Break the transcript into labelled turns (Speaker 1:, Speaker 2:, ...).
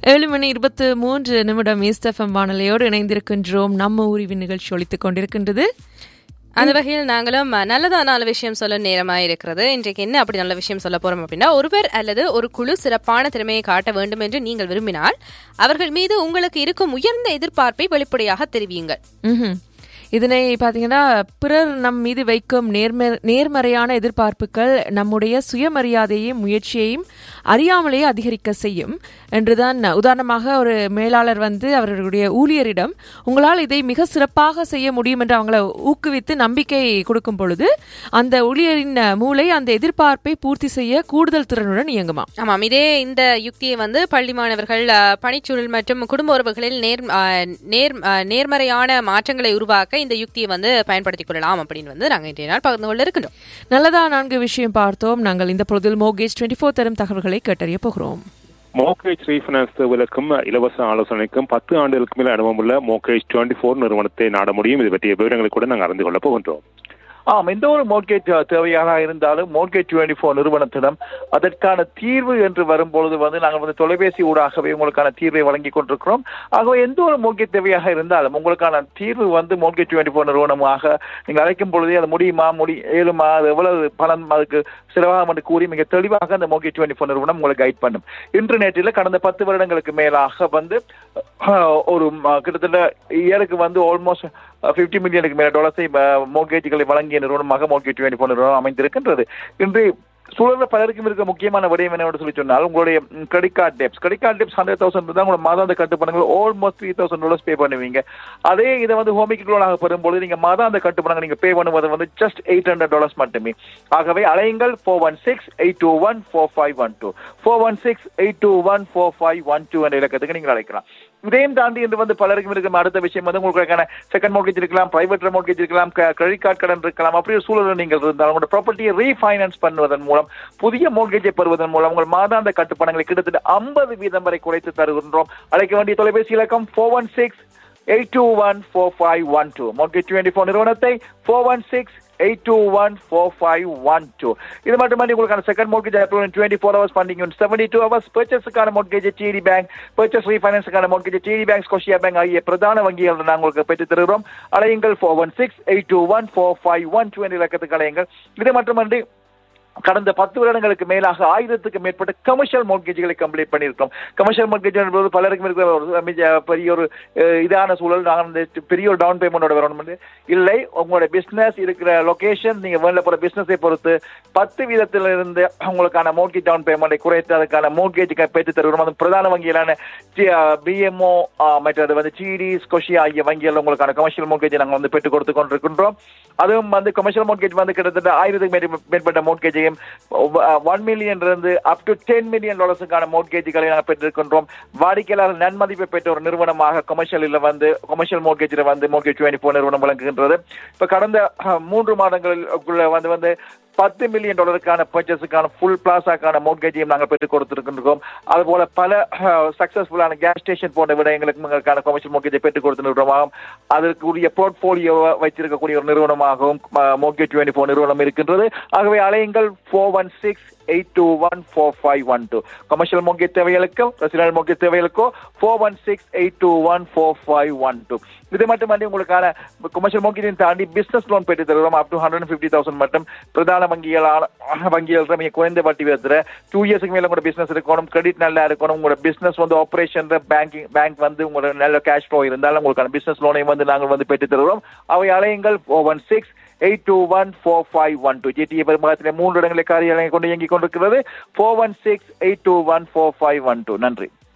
Speaker 1: ஏழு மணி இருபத்து மூன்று நிமிடம் ஈஸ்டஃபம் வானொலியோடு இணைந்திருக்கின்றோம் நம்ம ஊரிவின் நிகழ்ச்சி ஒழித்துக் கொண்டிருக்கின்றது
Speaker 2: அந்த வகையில் நாங்களும் நல்லதா நாலு விஷயம் சொல்ல நேரமாக இருக்கிறது இன்றைக்கு என்ன அப்படி நல்ல விஷயம் சொல்ல போறோம் அப்படின்னா ஒருவர் அல்லது ஒரு குழு சிறப்பான திறமையை காட்ட வேண்டும் என்று நீங்கள் விரும்பினால் அவர்கள் மீது உங்களுக்கு இருக்கும் உயர்ந்த எதிர்பார்ப்பை வெளிப்படையாக தெரிவியுங்கள்
Speaker 1: ம்ஹும். இதனை பார்த்தீங்கன்னா பிறர் நம் மீது வைக்கும் நேர்ம நேர்மறையான எதிர்பார்ப்புகள் நம்முடைய சுயமரியாதையையும் முயற்சியையும் அறியாமலேயே அதிகரிக்க செய்யும் என்றுதான் உதாரணமாக ஒரு மேலாளர் வந்து அவர்களுடைய ஊழியரிடம் உங்களால் இதை மிக சிறப்பாக செய்ய முடியும் என்று அவங்கள ஊக்குவித்து நம்பிக்கை கொடுக்கும் பொழுது அந்த ஊழியரின் மூளை அந்த எதிர்பார்ப்பை பூர்த்தி செய்ய கூடுதல் திறனுடன் இயங்குமா
Speaker 2: ஆமாம் இதே இந்த யுக்தியை வந்து பள்ளி மாணவர்கள் அஹ், பணிச்சூழல் மற்றும் குடும்ப உறவுகளில் நேர் அஹ், நேர் அஹ், நேர்மறையான மாற்றங்களை உருவாக்க இந்த யுக்தியை வந்து பயன்படுத்திக் கொள்ளலாம் அப்படின்னு வந்து நாங்கள் இன்றைய நாள் பகிர்ந்து கொள்ள இருக்கின்றோம்
Speaker 1: நல்லதா நான்கு விஷயம் பார்த்தோம் நாங்கள் இந்த பொழுதில் மோகேஜ் டுவெண்ட்டி ஃபோர் தரும் தகவல்களை கேட்டறிய போகிறோம்
Speaker 3: மோகேஜ் ரீஃபைனான்ஸ் சேவைகளுக்கும் இலவச ஆலோசனைக்கும் பத்து ஆண்டுகளுக்கு மேல் அனுபவமுள்ள மோகேஜ் டுவெண்ட்டி ஃபோர் நிறுவனத்தை நாட முடியும் இது பற்றிய விவரங்களை கூட நாங்கள் அறிந்து கொள்ளப் போகின்றோம்
Speaker 4: ஆம் எந்த ஒரு மோர்கேஜ் தேவையாக இருந்தாலும் மோர்கேஜ் டுவெண்ட்டி ஃபோர் நிறுவனத்திடம் அதற்கான தீர்வு என்று வரும்பொழுது வந்து நாங்கள் வந்து தொலைபேசி ஊடாகவே உங்களுக்கான தீர்வை வழங்கி கொண்டிருக்கிறோம் ஆகவே எந்த ஒரு மோர்கேஜ் தேவையாக இருந்தாலும் உங்களுக்கான தீர்வு வந்து மோர்கேஜ் டுவெண்ட்டி ஃபோர் நிறுவனமாக நீங்கள் அழைக்கும் பொழுதே அது முடியுமா முடி ஏழுமா அது எவ்வளவு பணம் அதுக்கு செலவாகும் என்று கூறி மிக தெளிவாக அந்த மோர்கேஜ் டுவெண்ட்டி ஃபோர் நிறுவனம் உங்களுக்கு கைட் பண்ணும் இன்டர்நெட்டில் கடந்த பத்து வருடங்களுக்கு மேலாக வந்து அஹ், ஒரு ம- கிட்டத்தட்ட இயருக்கு வந்து ஆல்மோஸ்ட் ஃபிஃப்டி மில்லியனுக்கு மேல டாலர்ஸை மோர்கேஜ்களை வழங்கிய நிறுவனமாக மோர்கேஜ் டுவெண்ட்டி ஃபோர் நிறுவனம் அமைந்திருக்கின்றது இன்று சூழல்ல பலருக்கும் இருக்க முக்கியமான விடயம் என்னவென்று சொல்லி சொன்னால் உங்களுடைய credit card debts credit card debts hundred thousand தான் உங்களோட மாதாந்த கட்டுப்பணங்கள் almost three thousand dollars pay பண்ணுவீங்க அதே இதை வந்து ஹோமிக் லோனாக பெறும்போது நீங்க மாதாந்த கட்டுப்பணங்கள் நீங்க பே பண்ணுவது வந்து ஜஸ்ட் எயிட் ஹண்ட்ரட் டாலர்ஸ் மட்டுமே ஆகவே அலையுங்கள் four one six eight two one four five one two four one six eight two one four five one two என்ற இலக்கத்துக்கு நீங்கள் அழைக்கலாம் இதையும் தாண்டி என்று வந்து பலருக்கும் இருக்கும் அடுத்த விஷயம் வந்து உங்களுக்கான செகண்ட் மோர்கேஜ் இருக்கலாம் பிரைவேட் மோர்கேஜ் இருக்கலாம் கிரெடிட் கார்டு கடன் இருக்கலாம் அப்படி ஒரு சூழலில் நீங்கள் இருந்தால் உங்களோட ப்ராப்பர்ட்டியை ரீஃபைனான்ஸ் பண்ணுவதன் மூலம் புதிய மோர்கேஜை பெறுவதன் மூலம் உங்கள் மாதாந்த கட்டுப்பணங்களை கிட்டத்தட்ட ஐம்பது வீதம் வரை குறைத்து தருகின்றோம் அழைக்க வேண்டிய தொலைபேசி இலக்கம் four one six eight two one four five one two mortgage twenty four நிறுவனத்தை four one six eight two one four five one two இது மட்டுமல்ல உங்களுக்கான second mortgage approval twenty four hours பண்ணிங்க செவன்டி டூ ஹவர்ஸ் பர்ச்சேஸுக்கான mortgage TD bank purchase ரீஃபைனான்ஸுக்கான mortgage TD bank Scotia bank ஆகிய பிரதான வங்கிகள் நாங்கள் உங்களுக்கு பெற்று தருகிறோம் அலையுங்கள் four one six eight two one four five one two என்ற இலக்கத்துக்கு அலையுங்கள் இது மட்டுமன்றி கடந்த பத்து வருடங்களுக்கு மேலாக ஆயிரத்துக்கு மேற்பட்ட கமர்ஷியல் மோர்கேஜ்களை கம்ப்ளீட் பண்ணியிருக்கோம் கமர்ஷியல் மோர்கேஜ் என்பது பலருக்கும் இருக்கிற ஒரு மிக பெரிய ஒரு அஹ், இதான சூழல் நாங்கள் இந்த பெரிய ஒரு டவுன் பேமெண்டோட வரணும் இல்லை உங்களோட பிசினஸ் இருக்கிற லொகேஷன் நீங்க வேலை போற பிசினஸை பொறுத்து பத்து வீதத்திலிருந்து உங்களுக்கான மோர்கேஜ் டவுன் பேமெண்டை குறைத்து அதுக்கான மோர்கேஜ் பெற்று தருகிறோம் அது பிரதான வங்கிகளான பிஎம்ஓ மற்றது வந்து சிடி ஸ்கொஷியா ஆகிய வங்கிகள் உங்களுக்கான கமர்ஷியல் மோர்கேஜை நாங்கள் வந்து பெற்றுக் கொடுத்து கொண்டிருக்கின்றோம் அதுவும் வந்து கமர்ஷியல் மோர்கேஜ் வந்து கிட்டத்தட்ட ஆயிரத்துக்கு மேற்ப- மேற்பட்ட மோர்கேஜையும் ஒன் மில்லியன் இருந்து அப் டு டென் மில்லியன் டாலர்ஸுக்கான மோர்கேஜ்களை நாங்கள் பெற்றிருக்கின்றோம் வாடிக்கையாளர் நன்மதிப்பை பெற்ற ஒரு நிறுவனமாக கமர்ஷியலில் வந்து கமர்ஷியல் மோர்கேஜில் வந்து மோர்கேஜ் டுவெண்ட்டி ஃபோர் நிறுவனம் வழங்குகின்றது இப்போ கடந்த அஹ், மூன்று மாதங்களுக்குள்ள வந்து வந்து பத்து மில்லியன் டாலருக்கான பர்ச்சேஸுக்கான ஃபுல் பிளாஸாக்கான மோர்கேஜையும் நாங்கள் பெற்றுக் கொடுத்திருக்கின்றோம் அதுபோல பல சக்சஸ்ஃபுல்லான கேஸ் ஸ்டேஷன் போன்ற விடயங்களுக்கு எங்களுக்கான கமர்ஷியல் மோர்கேஜை பெற்றுக் கொடுத்த நிறுவனமாகவும் அதற்குரிய போர்ட்போலியோ வைத்திருக்கக்கூடிய ஒரு நிறுவனமாகவும் மோர்கேஜ் டுவெண்ட்டி ஃபோர் நிறுவனம் இருக்கின்றது ஆகவே அலையுங்கள் four one six eight two one four five one two commercial mortgage தேவைகளுக்கும் ரெசிடென்ட் மோர்கேஜ் தேவைகளுக்கோ four one six eight two one four five one two இது மட்டுமன்றி உங்களுக்கான கமர்ஷியல் மோர்கேஜையும் தாண்டி பிசினஸ் லோன் பெற்று தருகிறோம் up to hundred fifty thousand மட்டும் பிரதான வங்கிகளான வங்கிகள் மிக குறைந்த வட்டி விதத்துல டூ இயர்ஸ்க்கு மேல உங்களோட பிசினஸ் இருக்கணும் கிரெடிட் நல்லா இருக்கணும் உங்களோட பிசினஸ் வந்து ஆபரேஷன் பேங்கிங் பேங்க் வந்து உங்களோட நல்ல கேஷ் ஃப்ளோ இருந்தாலும் உங்களுக்கான பிசினஸ் லோனையும் வந்து நாங்கள் வந்து பெற்று தருகிறோம் அவை அலையுங்கள் four one six eight two one four five one two GTA பெருமகத்திலே மூன்று இடங்களை காரியாலயம் கொண்டு இயங்கிக் கொண்டிருக்கிறது four one six eight two one four five one two நன்றி